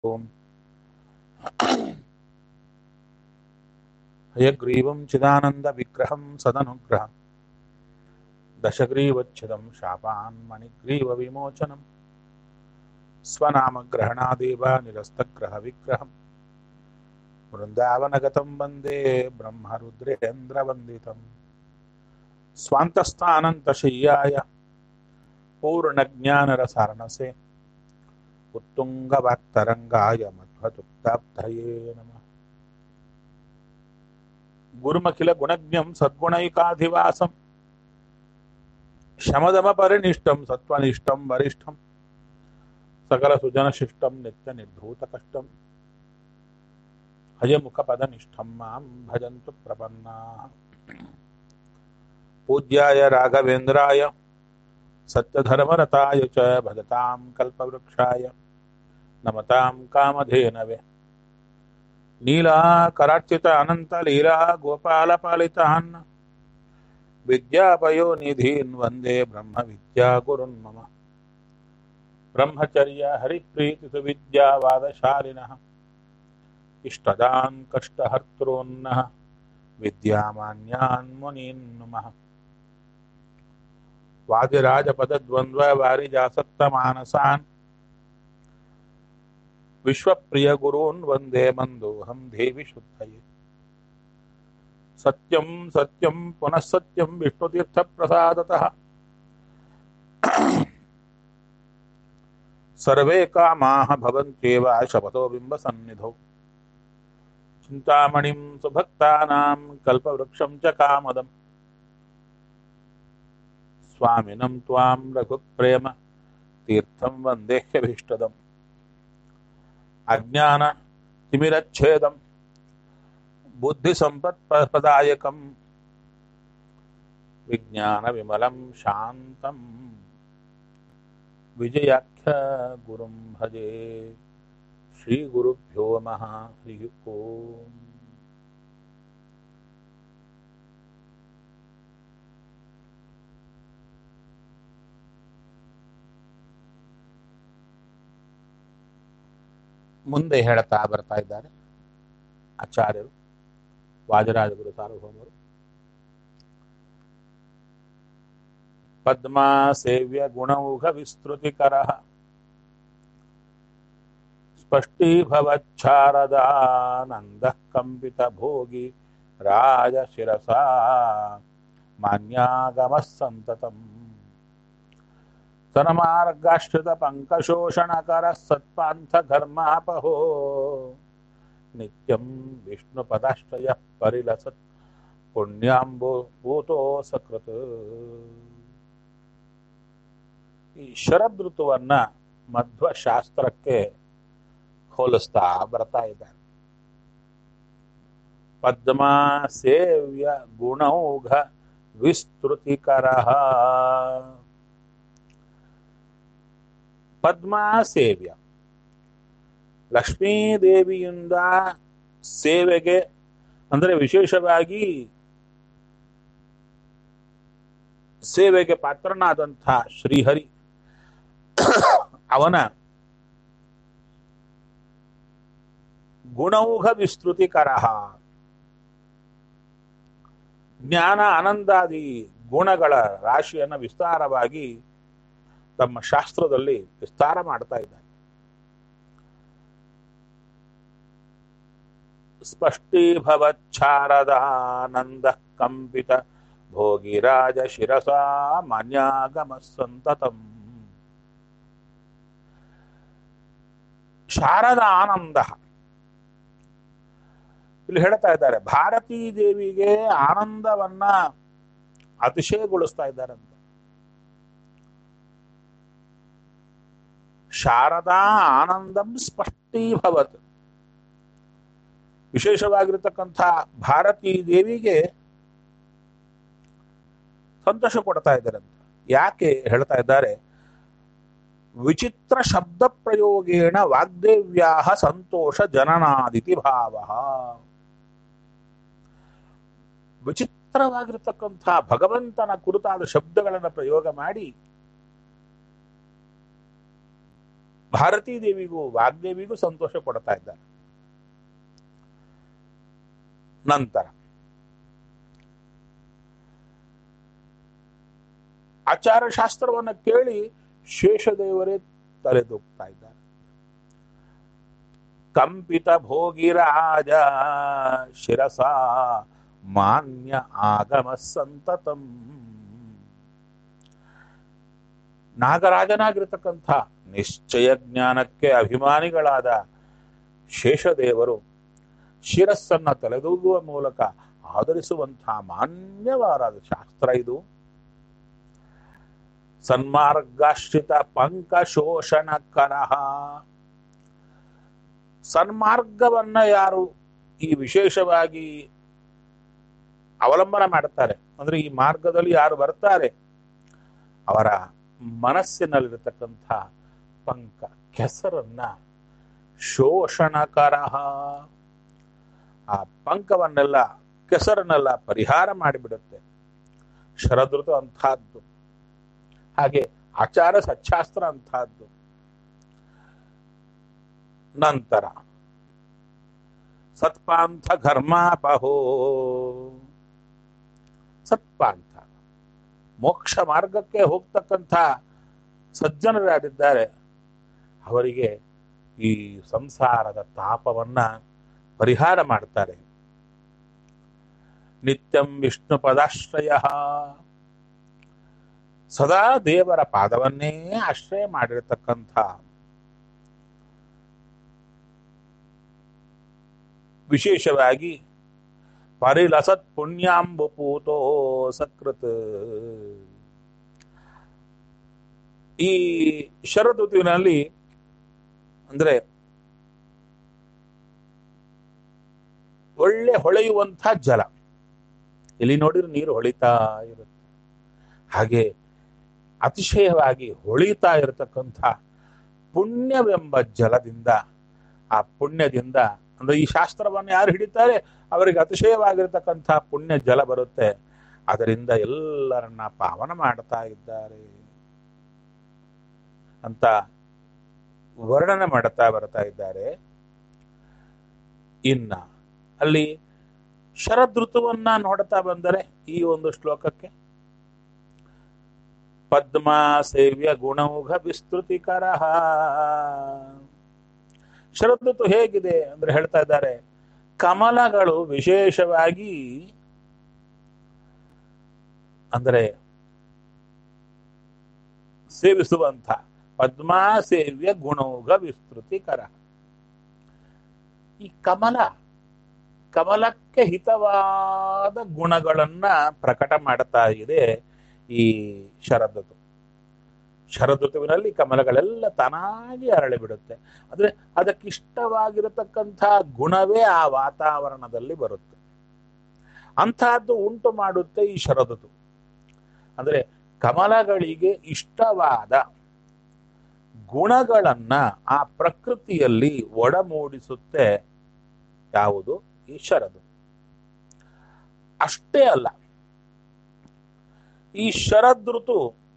ओम् हयग्रीवं चिदानन्दविग्रहं सदनुग्रहं दशग्रीवच्छिदं शापान्मणिग्रीवविमोचनं स्वनामग्रहणादेव निरस्तग्रहविग्रहं वृन्दावनगतं वन्दे ब्रह्मरुद्रेन्द्रवन्दितम् स्वान्तस्थानन्तशय्याय पूर्णज्ञानरसारणसे उत्तुङ्गवाक्तरङ्गाय मध्वतुक्ताब्धये नमः गुरुमखिलगुणज्ञं सद्गुणैकाधिवासं शमदमपरिनिष्टं सत्त्वनिष्ठं वरिष्ठं सकलसुजनशिष्टं नित्यनिर्धूतकष्टं हयमुखपदनिष्ठं मां भजन्तु प्रपन्नाः पूज्याय राघवेन्द्राय सत्यधर्मरताय च भजतां कल्पवृक्षाय नमतां कामधेनवे नीलाकरार्चित अनन्तलीला गोपालपालितान् विद्यापयोनिधीन् वन्दे ब्रह्मविद्यागुरुन् मम ब्रह्मचर्य हरिप्रीतिसुविद्यावादशालिनः इष्टदान् कष्टहर्तॄन्नः विद्यामान्यान् मुनीन् नुमः वादिराजपदद्वन्द्ववारिजासक्तमानसान् विश्वप्रियगुरून् वन्दे मन्दोऽहं देवि शुद्धये सत्यं सत्यं पुनः सत्यं विष्णुतीर्थप्रसादतः सर्वे कामाः भवन्त्येव शपथो बिम्बसन्निधौ चिन्तामणिं सुभक्तानां कल्पवृक्षं च कामदम् स्वामिनं त्वां रघुप्रेम तीर्थं वन्देह्यभीष्टदम् अज्ञानतिमिरच्छेदं बुद्धिसम्पत्प्रदायकं विज्ञानविमलं शान्तं विजयाख्यगुरुं भजे श्रीगुरुभ्यो नमः हरिः ओम् ಮುಂದೆ ಹೇಳ್ತಾ ಬರ್ತಾ ಇದ್ದಾರೆ ಆಚಾರ್ಯರು ವಾಜರಾಜಗುರು ಸಾರ್ವಭೌಮರು ಪದ್ಮಾ ಸೇವ್ಯ ಗುಣೌಘ ವಿಸ್ತೃತಿಕರ ಸ್ಪಷ್ಟೀಭವಚ್ಚಾರದಾನಂದ ಕಂಪಿತ ಭೋಗಿ ರಾಜ ಶಿರಸಾ ಮಾನ್ಯಾಗಮ ಸಂತತಂ ಸನಮಾರ್ಗಾಶ್ರಿತ ಪಂಕಶೋಷಣಕರ ಸತ್ಪಾಂಥ ಧರ್ಮಾಪಹೋ ನಿತ್ಯಂ ವಿಷ್ಣು ಪದಾಶ್ರಯ ಪರಿಲಸತ್ ಪುಣ್ಯಾಂಬೋ ಭೂತೋ ಸಕೃತ್ ಈ ಶರದ್ ಋತುವನ್ನ ಮಧ್ವ ಶಾಸ್ತ್ರಕ್ಕೆ ಹೋಲಿಸ್ತಾ ಬರ್ತಾ ಇದ್ದಾರೆ ಪದ್ಮ ಸೇವ್ಯ ಗುಣೌಘ ವಿಸ್ತೃತಿಕರ ಪದ್ಮಾ ಸೇವ್ಯ ಲಕ್ಷ್ಮೀದೇವಿಯಿಂದ ಸೇವೆಗೆ ಅಂದರೆ ವಿಶೇಷವಾಗಿ ಸೇವೆಗೆ ಪಾತ್ರನಾದಂಥ ಶ್ರೀಹರಿ ಅವನ ಗುಣೌಘ ವಿಸ್ತೃತಿಕರ ಜ್ಞಾನ ಆನಂದಾದಿ ಗುಣಗಳ ರಾಶಿಯನ್ನು ವಿಸ್ತಾರವಾಗಿ ತಮ್ಮ ಶಾಸ್ತ್ರದಲ್ಲಿ ವಿಸ್ತಾರ ಮಾಡ್ತಾ ಇದ್ದಾರೆ ಸ್ಪಷ್ಟೀಭವಚ್ಚಾರದಾನಂದ ಕಂಪಿತ ಭೋಗಿರಾಜ ಶಿರಸಾ ಮಾನ್ಯಾಗಮ ಸಂತತಂ ಶಾರದ ಆನಂದ ಇಲ್ಲಿ ಹೇಳ್ತಾ ಇದ್ದಾರೆ ಭಾರತೀ ದೇವಿಗೆ ಆನಂದವನ್ನ ಅತಿಶಯಗೊಳಿಸ್ತಾ ಇದ್ದಾರಂತೆ ಶಾರದಾ ಆನಂದಂ ಸ್ಪಷ್ಟೀಭವತ್ ವಿಶೇಷವಾಗಿರತಕ್ಕಂಥ ಭಾರತೀ ದೇವಿಗೆ ಸಂತೋಷ ಕೊಡ್ತಾ ಇದ್ದಾರಂತೆ ಯಾಕೆ ಹೇಳ್ತಾ ಇದ್ದಾರೆ ವಿಚಿತ್ರ ಶಬ್ದ ಪ್ರಯೋಗೇಣ ವಾಗ್ದೇವ್ಯಾ ಸಂತೋಷ ಜನನಾದಿತಿ ಭಾವ ವಿಚಿತ್ರವಾಗಿರತಕ್ಕಂಥ ಭಗವಂತನ ಕುರಿತಾದ ಶಬ್ದಗಳನ್ನು ಪ್ರಯೋಗ ಮಾಡಿ ಭಾರತೀ ದೇವಿಗೂ ವಾಗ್ದೇವಿಗೂ ಸಂತೋಷ ಕೊಡ್ತಾ ಇದ್ದಾರೆ ನಂತರ ಆಚಾರ ಶಾಸ್ತ್ರವನ್ನ ಕೇಳಿ ಶೇಷದೇವರೇ ತಲೆದೂಗ್ತಾ ಇದ್ದಾರೆ ಕಂಪಿತ ಭೋಗಿರಾಜ ಶಿರಸ ಮಾನ್ಯ ಆಗಮ ಸಂತತಂ ನಾಗರಾಜನಾಗಿರ್ತಕ್ಕಂಥ ನಿಶ್ಚಯ ಜ್ಞಾನಕ್ಕೆ ಅಭಿಮಾನಿಗಳಾದ ಶೇಷದೇವರು ಶಿರಸ್ಸನ್ನ ತಲೆದೂಗುವ ಮೂಲಕ ಆಧರಿಸುವಂತಹ ಮಾನ್ಯವಾದ ಶಾಸ್ತ್ರ ಇದು ಸನ್ಮಾರ್ಗಾಶ್ರಿತ ಪಂಕ ಶೋಷಣ ಕರಹ ಸನ್ಮಾರ್ಗವನ್ನ ಯಾರು ಈ ವಿಶೇಷವಾಗಿ ಅವಲಂಬನ ಮಾಡುತ್ತಾರೆ ಅಂದ್ರೆ ಈ ಮಾರ್ಗದಲ್ಲಿ ಯಾರು ಬರ್ತಾರೆ ಅವರ ಮನಸ್ಸಿನಲ್ಲಿರತಕ್ಕಂಥ ಪಂಕ ಕೆಸರನ್ನ ಶೋಷಣಕರ ಆ ಪಂಕವನ್ನೆಲ್ಲ ಕೆಸರನ್ನೆಲ್ಲ ಪರಿಹಾರ ಮಾಡಿಬಿಡುತ್ತೆ ಶರದೃತು ಅಂತಹದ್ದು ಹಾಗೆ ಆಚಾರ ಸಚ್ಚಾಸ್ತ್ರ ಅಂತಹದ್ದು ನಂತರ ಸತ್ಪಾಂಥ ಘರ್ಮಾಪಹೋ ಸತ್ಪಾಂಥ ಮೋಕ್ಷ ಮಾರ್ಗಕ್ಕೆ ಹೋಗ್ತಕ್ಕಂಥ ಸಜ್ಜನರಾಗಿದ್ದಾರೆ ಅವರಿಗೆ ಈ ಸಂಸಾರದ ತಾಪವನ್ನ ಪರಿಹಾರ ಮಾಡ್ತಾರೆ ನಿತ್ಯಂ ವಿಷ್ಣು ಪದಾಶ್ರಯ ಸದಾ ದೇವರ ಪಾದವನ್ನೇ ಆಶ್ರಯ ಮಾಡಿರತಕ್ಕಂಥ ವಿಶೇಷವಾಗಿ ಪರಿಲಸತ್ ಪುಣ್ಯಾಂಬು ಪೂತೋ ಸಕೃತ್ ಈ ಶರದೃತುವಿನಲ್ಲಿ ಅಂದ್ರೆ ಒಳ್ಳೆ ಹೊಳೆಯುವಂಥ ಜಲ ಇಲ್ಲಿ ನೋಡಿದ್ರೆ ನೀರು ಹೊಳಿತಾ ಇರುತ್ತೆ ಹಾಗೆ ಅತಿಶಯವಾಗಿ ಹೊಳಿತಾ ಇರತಕ್ಕಂಥ ಪುಣ್ಯವೆಂಬ ಜಲದಿಂದ ಆ ಪುಣ್ಯದಿಂದ ಅಂದ್ರೆ ಈ ಶಾಸ್ತ್ರವನ್ನು ಯಾರು ಹಿಡಿತಾರೆ ಅವರಿಗೆ ಅತಿಶಯವಾಗಿರ್ತಕ್ಕಂಥ ಪುಣ್ಯ ಜಲ ಬರುತ್ತೆ ಅದರಿಂದ ಎಲ್ಲರನ್ನ ಪಾವನ ಮಾಡ್ತಾ ಇದ್ದಾರೆ ಅಂತ ವರ್ಣನೆ ಮಾಡ್ತಾ ಬರ್ತಾ ಇದ್ದಾರೆ ಇನ್ನ ಅಲ್ಲಿ ಶರದೃತುವನ್ನ ನೋಡ್ತಾ ಬಂದರೆ ಈ ಒಂದು ಶ್ಲೋಕಕ್ಕೆ ಪದ್ಮ ಸೇವ್ಯ ಗುಣೌಘ ವಿಸ್ತೃತಿಕರ ಶರದೃತು ಹೇಗಿದೆ ಅಂದ್ರೆ ಹೇಳ್ತಾ ಇದ್ದಾರೆ ಕಮಲಗಳು ವಿಶೇಷವಾಗಿ ಅಂದರೆ ಸೇವಿಸುವಂಥ ಪದ್ಮಾ ಸೇವ್ಯ ಗುಣೌಘ ವಿಸ್ತೃತಿಕರ ಈ ಕಮಲ ಕಮಲಕ್ಕೆ ಹಿತವಾದ ಗುಣಗಳನ್ನ ಪ್ರಕಟ ಮಾಡ್ತಾ ಇದೆ ಈ ಶರದೃತು ಶರದೃತುವಿನಲ್ಲಿ ಕಮಲಗಳೆಲ್ಲ ತಾನಾಗಿ ಅರಳಿ ಬಿಡುತ್ತೆ ಅಂದ್ರೆ ಅದಕ್ಕಿಷ್ಟವಾಗಿರತಕ್ಕಂಥ ಗುಣವೇ ಆ ವಾತಾವರಣದಲ್ಲಿ ಬರುತ್ತೆ ಅಂತಹದ್ದು ಉಂಟು ಮಾಡುತ್ತೆ ಈ ಶರದೃತು ಅಂದ್ರೆ ಕಮಲಗಳಿಗೆ ಇಷ್ಟವಾದ ಗುಣಗಳನ್ನ ಆ ಪ್ರಕೃತಿಯಲ್ಲಿ ಒಡಮೂಡಿಸುತ್ತೆ ಯಾವುದು ಈ ಶರದು ಅಷ್ಟೇ ಅಲ್ಲ ಈ ಶರದೃತು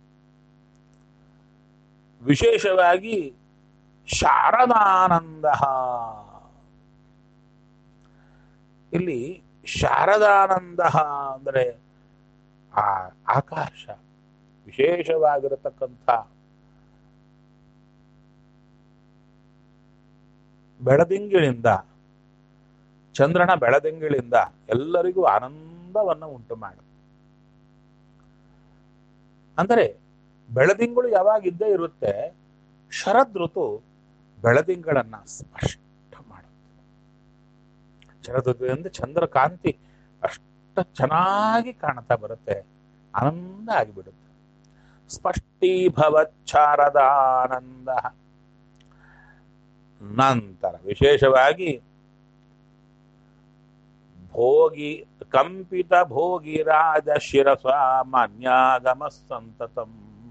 ವಿಶೇಷವಾಗಿ ಶಾರದಾನಂದ ಇಲ್ಲಿ ಶಾರದಾನಂದ ಅಂದರೆ ಆ ಆಕಾಶ ವಿಶೇಷವಾಗಿರತಕ್ಕಂಥ ಬೆಳದಿಂಗಿಳಿಂದ ಚಂದ್ರನ ಬೆಳದಿಂಗಿಳಿಂದ ಎಲ್ಲರಿಗೂ ಆನಂದವನ್ನು ಉಂಟು ಮಾಡ ಅಂದರೆ ಬೆಳದಿಂಗಳು ಯಾವಾಗಿದ್ದೇ ಇರುತ್ತೆ ಶರದ್ ಋತು ಬೆಳದಿಂಗಳನ್ನ ಸ್ಪಷ್ಟ ಮಾಡುತ್ತೆ ಶರದ್ ಋತುವಿನಿಂದ ಚಂದ್ರಕಾಂತಿ ಅಷ್ಟ ಚೆನ್ನಾಗಿ ಕಾಣ್ತಾ ಬರುತ್ತೆ ಆನಂದ ಆಗಿಬಿಡುತ್ತೆ ಸ್ಪಷ್ಟೀಭವಚ್ಚಾರದಾನಂದ ನಂತರ ವಿಶೇಷವಾಗಿ ಭೋಗಿ ಕಂಪಿತ ಭೋಗಿ ರಾಜ ಶಿರಸ ಮಾನ್ಯಾಗಮ ಸಂತತಂ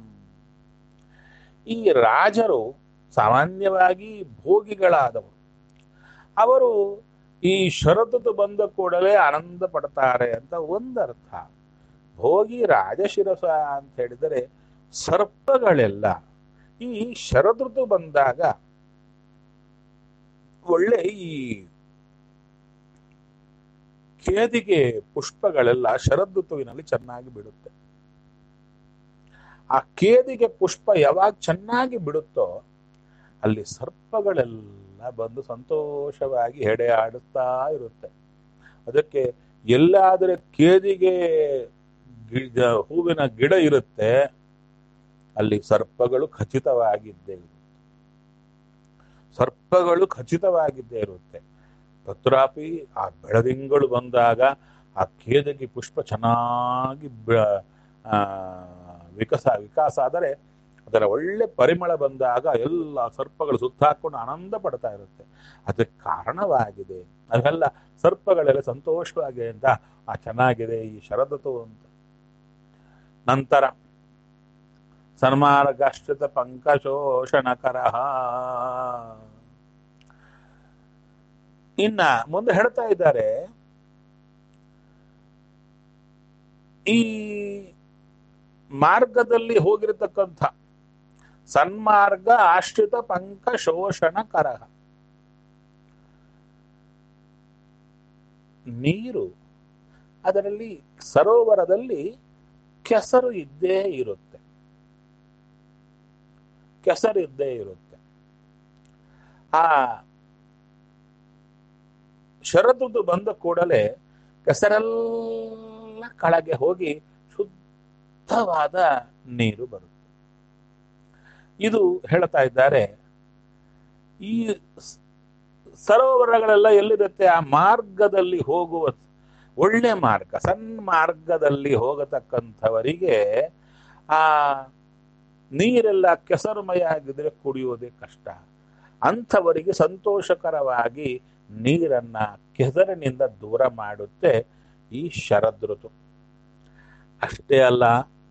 ಈ ರಾಜರು ಸಾಮಾನ್ಯವಾಗಿ ಭೋಗಿಗಳಾದವರು ಅವರು ಈ ಶರತ್ತು ಬಂದ ಕೂಡಲೇ ಆನಂದ ಪಡ್ತಾರೆ ಅಂತ ಒಂದರ್ಥ ಭೋಗಿ ರಾಜಶಿರಸ ಅಂತ ಹೇಳಿದರೆ ಸರ್ಪಗಳೆಲ್ಲ ಈ ಶರದೃತು ಬಂದಾಗ ಒಳ್ಳೆ ಈ ಕೇದಿಗೆ ಪುಷ್ಪಗಳೆಲ್ಲ ಶರದೃತುವಿನಲ್ಲಿ ಚೆನ್ನಾಗಿ ಬಿಡುತ್ತೆ ಆ ಕೇದಿಗೆ ಪುಷ್ಪ ಯಾವಾಗ ಚೆನ್ನಾಗಿ ಬಿಡುತ್ತೋ ಅಲ್ಲಿ ಸರ್ಪಗಳೆಲ್ಲ ಬಂದು ಸಂತೋಷವಾಗಿ ಹೆಡೆ ಆಡುತ್ತಾ ಇರುತ್ತೆ ಅದಕ್ಕೆ ಎಲ್ಲಾದರೆ ಕೇದಿಗೆ ಗಿಡ ಹೂವಿನ ಗಿಡ ಇರುತ್ತೆ ಅಲ್ಲಿ ಸರ್ಪಗಳು ಖಚಿತವಾಗಿದ್ದೇ ಇರುತ್ತೆ ಸರ್ಪಗಳು ಖಚಿತವಾಗಿದ್ದೇ ಇರುತ್ತೆ ತತ್ರಾಪಿ ಆ ಬೆಳದಿಂಗಳು ಬಂದಾಗ ಆ ಕೇದಗಿ ಪುಷ್ಪ ಚೆನ್ನಾಗಿ ಬ- ಆ, ವಿಕಸ ವಿಕಾಸ ಆದರೆ ಅದರ ಒಳ್ಳೆ ಪರಿಮಳ ಬಂದಾಗ ಎಲ್ಲ ಸರ್ಪಗಳು ಸುತ್ತಾಕೊಂಡು ಆನಂದ ಪಡ್ತಾ ಇರುತ್ತೆ ಅದಕ್ಕೆ ಕಾರಣವಾಗಿದೆ ಅದೆಲ್ಲ ಸರ್ಪಗಳೆಲ್ಲ ಸಂತೋಷವಾಗಿ ಅಂತ ಆ ಚೆನ್ನಾಗಿದೆ ಈ ಶರದತು ಅಂತ ನಂತರ ಸನ್ಮಾರ್ಗಾಶ್ರಿತ ಪಂಕಶೋಷಣಕರ ಇನ್ನ ಮುಂದೆ ಹೇಳ್ತಾ ಇದ್ದಾರೆ ಈ ಮಾರ್ಗದಲ್ಲಿ ಹೋಗಿರತಕ್ಕಂಥ ಸನ್ಮಾರ್ಗ ಆಶ್ರಿತ ಪಂಕ ಶೋಷಣ ಕರಹ ನೀರು ಅದರಲ್ಲಿ ಸರೋವರದಲ್ಲಿ ಕೆಸರು ಇದ್ದೇ ಇರುತ್ತೆ ಕೆಸರು ಇದ್ದೇ ಇರುತ್ತೆ ಆ ಶರದುದು ಬಂದ ಕೂಡಲೇ ಕೆಸರೆಲ್ಲ ಕೆಳಗೆ ಹೋಗಿ ಶುದ್ಧವಾದ ನೀರು ಬರುತ್ತೆ ಇದು ಹೇಳ್ತಾ ಇದ್ದಾರೆ ಈ ಸ್- ಸರೋವರಗಳೆಲ್ಲ ಎಲ್ಲಿರುತ್ತೆ ಆ ಮಾರ್ಗದಲ್ಲಿ ಹೋಗುವ ಒಳ್ಳೆ ಮಾರ್ಗ ಸನ್ಮಾರ್ಗದಲ್ಲಿ ಹೋಗತಕ್ಕಂಥವರಿಗೆ ಆ ನೀರೆಲ್ಲ ಕೆಸರುಮಯ ಆಗಿದ್ರೆ ಕುಡಿಯೋದೇ ಕಷ್ಟ ಅಂಥವರಿಗೆ ಸಂತೋಷಕರವಾಗಿ ನೀರನ್ನ ಕೆಸರಿನಿಂದ ದೂರ ಮಾಡುತ್ತೆ ಈ ಶರದೃತು ಅಷ್ಟೇ ಅಲ್ಲ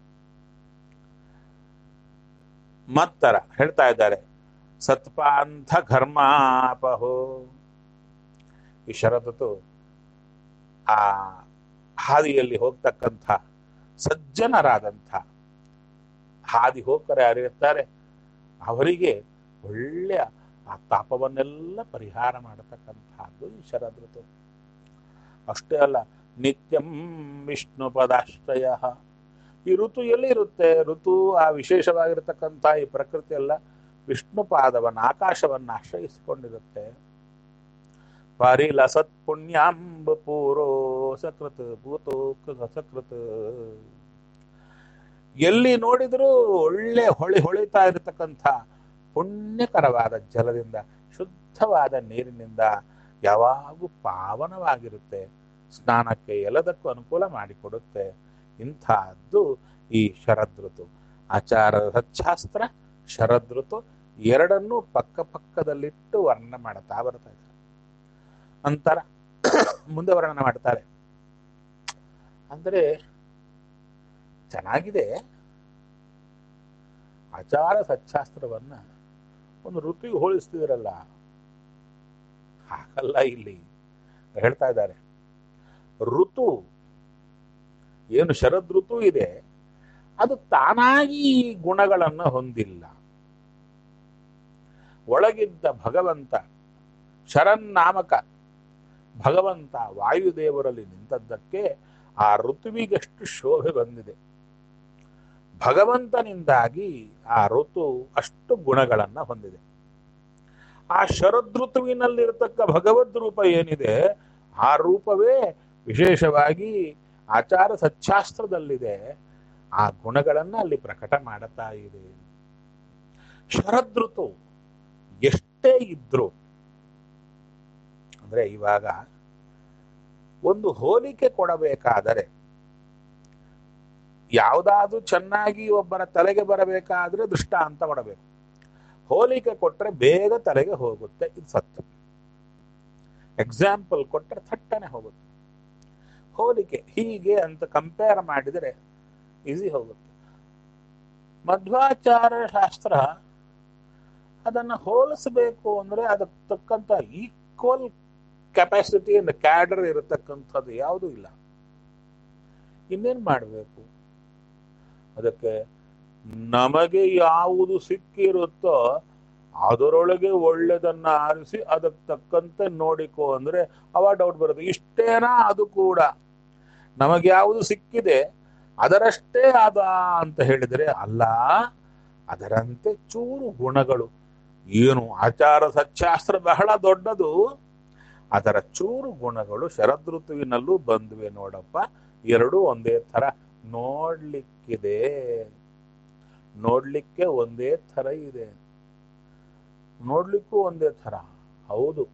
ಮತ್ತರ ಹೇಳ್ತಾ ಇದ್ದಾರೆ ಸತ್ಪಾಂಥ ಘರ್ಮಾಪಹೋ ಈ ಶರದತು ಆ ಹಾದಿಯಲ್ಲಿ ಹೋಗ್ತಕ್ಕಂಥ ಸಜ್ಜನರಾದಂಥ ಹಾದಿ ಹೋಗ್ತಾರೆ ಯಾರಿರ್ತಾರೆ ಅವರಿಗೆ ಒಳ್ಳೆಯ ಆ ತಾಪವನ್ನೆಲ್ಲ ಪರಿಹಾರ ಮಾಡತಕ್ಕಂಥದ್ದು ಈ ಶರದೃತು ಅಷ್ಟೇ ಅಲ್ಲ ನಿತ್ಯಂ ವಿಷ್ಣು ಪದಾಶ್ರಯ ಈ ಋತು ಎಲ್ಲಿ ಇರುತ್ತೆ ಋತು ಆ ವಿಶೇಷವಾಗಿರ್ತಕ್ಕಂಥ ಈ ಪ್ರಕೃತಿ ಎಲ್ಲ ವಿಷ್ಣು ಪಾದವನ್ನ ಆಕಾಶವನ್ನ ಆಶ್ರಯಿಸಿಕೊಂಡಿರುತ್ತೆ ಪರಿಲಸತ್ ಪುಣ್ಯಾಂಬ ಪೂರೋ ಸಕೃತ್ ಭೂತೋ ಸಕೃತ್ ಎಲ್ಲಿ ನೋಡಿದರೂ ಒಳ್ಳೆ ಹೊಳಿ ಹೊಳಿತಾ ಇರತಕ್ಕಂಥ ಪುಣ್ಯಕರವಾದ ಜಲದಿಂದ ಶುದ್ಧವಾದ ನೀರಿನಿಂದ ಯಾವಾಗೂ ಪಾವನವಾಗಿರುತ್ತೆ ಸ್ನಾನಕ್ಕೆ ಎಲ್ಲದಕ್ಕೂ ಅನುಕೂಲ ಮಾಡಿಕೊಡುತ್ತೆ ಇಂಥದ್ದು ಈ ಶರದೃತು ಆಚಾರ ಸಚ್ಛಾಸ್ತ್ರ ಶರದೃತು ಎರಡನ್ನೂ ಪಕ್ಕ ಪಕ್ಕದಲ್ಲಿಟ್ಟು ವರ್ಣನೆ ಮಾಡ್ತಾ ಬರ್ತಾ ಇದ್ದಾರೆ ನಂತರ ಮುಂದೆ ವರ್ಣನೆ ಮಾಡ್ತಾರೆ ಅಂದ್ರೆ ಚೆನ್ನಾಗಿದೆ ಆಚಾರ ಸಚ್ಛಾಸ್ತ್ರವನ್ನ ಒಂದು ಋತುವಿಗೆ ಹೋಲಿಸ್ತಿದಿರಲ್ಲ ಹಾಗಲ್ಲ ಇಲ್ಲಿ ಹೇಳ್ತಾ ಇದ್ದಾರೆ ಋತು ಏನು ಶರದ್ ಋತು ಇದೆ ಅದು ತಾನಾಗಿ ಈ ಗುಣಗಳನ್ನು ಹೊಂದಿಲ್ಲ ಒಳಗಿದ್ದ ಭಗವಂತ ಶರನ್ನಾಮಕ ಭಗವಂತ ವಾಯುದೇವರಲ್ಲಿ ನಿಂತದ್ದಕ್ಕೆ ಆ ಋತುವಿಗೆಷ್ಟು ಶೋಭೆ ಬಂದಿದೆ ಭಗವಂತನಿಂದಾಗಿ ಆ ಋತು ಅಷ್ಟು ಗುಣಗಳನ್ನ ಹೊಂದಿದೆ ಆ ಶರದೃತುವಿನಲ್ಲಿರತಕ್ಕ ಭಗವದ್ ರೂಪ ಏನಿದೆ ಆ ರೂಪವೇ ವಿಶೇಷವಾಗಿ ಆಚಾರ ಸಚ್ಛಾಸ್ತ್ರದಲ್ಲಿದೆ ಆ ಗುಣಗಳನ್ನ ಅಲ್ಲಿ ಪ್ರಕಟ ಮಾಡುತ್ತಾ ಇದೆ ಶರದೃತು ಎಷ್ಟೇ ಇದ್ರು ಅಂದ್ರೆ ಇವಾಗ ಒಂದು ಹೋಲಿಕೆ ಕೊಡಬೇಕಾದರೆ ಯಾವುದಾದ್ರೂ ಚೆನ್ನಾಗಿ ಒಬ್ಬರ ತಲೆಗೆ ಬರಬೇಕಾದ್ರೆ ದೃಷ್ಟಾಂತ ಕೊಡಬೇಕು ಹೋಲಿಕೆ ಕೊಟ್ರೆ ಬೇಗ ತಲೆಗೆ ಹೋಗುತ್ತೆ ಇದು ಸತ್ಯ ಎಕ್ಸಾಂಪಲ್ ಕೊಟ್ರೆ ಥಟ್ಟನೆ ಹೋಗುತ್ತೆ ಹೋಲಿಕೆ ಹೀಗೆ ಅಂತ ಕಂಪೇರ್ ಮಾಡಿದರೆ ಈಸಿ ಹೋಗುತ್ತೆ ಮಧ್ವಾಚಾರ ಶಾಸ್ತ್ರ ಅದನ್ನು ಹೋಲಿಸಬೇಕು ಅಂದ್ರೆ ಅದಕ್ಕೆ ತಕ್ಕಂತ ಈಕ್ವಲ್ ಕೆಪಾಸಿಟಿ ಅಂಡ್ ಕ್ಯಾಡರ್ ಇರತಕ್ಕಂಥದ್ದು ಯಾವುದೂ ಇಲ್ಲ ಇನ್ನೇನ್ ಮಾಡಬೇಕು ಅದಕ್ಕೆ ನಮಗೆ ಯಾವುದು ಸಿಕ್ಕಿರುತ್ತೋ ಅದರೊಳಗೆ ಒಳ್ಳೆದನ್ನ ಆರಿಸಿ ಅದಕ್ಕೆ ತಕ್ಕಂತೆ ನೋಡಿಕೋ ಅಂದ್ರೆ ಅವ ಡೌಟ್ ಬರುತ್ತೆ ಇಷ್ಟೇನಾ ಅದು ಕೂಡ ನಮಗೆ ಯಾವುದು ಸಿಕ್ಕಿದೆ ಅದರಷ್ಟೇ ಅದ ಅಂತ ಹೇಳಿದರೆ ಅಲ್ಲ ಅದರಂತೆ ಚೂರು ಗುಣಗಳು ಏನು ಆಚಾರ ಸಚ್ಚಾಸ್ತ್ರ ಬಹಳ ದೊಡ್ಡದು ಅದರ ಚೂರು ಗುಣಗಳು ಶರದೃತುವಿನಲ್ಲೂ ಬಂದ್ವೆ ನೋಡಪ್ಪ ಎರಡೂ ಒಂದೇ ತರ ನೋಡ್ಲಿಕ್ಕಿದೆ ನೋಡ್ಲಿಕ್ಕೆ ಒಂದೇ ತರ ಇದೆ ನೋಡ್ಲಿಕ್ಕೂ ಒಂದೇ ತರ ಹೌದು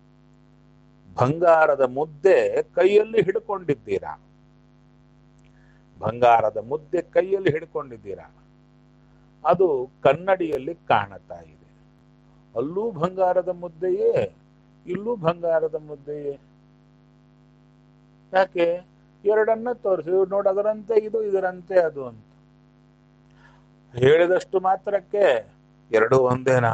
ಬಂಗಾರದ ಮುದ್ದೆ ಕೈಯಲ್ಲಿ ಹಿಡ್ಕೊಂಡಿದ್ದೀರಾ ಬಂಗಾರದ ಮುದ್ದೆ ಕೈಯಲ್ಲಿ ಹಿಡ್ಕೊಂಡಿದ್ದೀರಾ ಅದು ಕನ್ನಡಿಯಲ್ಲಿ ಕಾಣುತ್ತಾ ಇದೆ ಅಲ್ಲೂ ಬಂಗಾರದ ಮುದ್ದೆಯೇ ಇಲ್ಲೂ ಬಂಗಾರದ ಮುದ್ದೆಯೇ ಯಾಕೆ ಎರಡನ್ನ ತೋರಿಸಿ ನೋಡು ಅದರಂತೆ ಇದು ಇದರಂತೆ ಅದು ಅಂತ ಹೇಳಿದಷ್ಟು ಮಾತ್ರಕ್ಕೆ ಎರಡು ಒಂದೇನಾ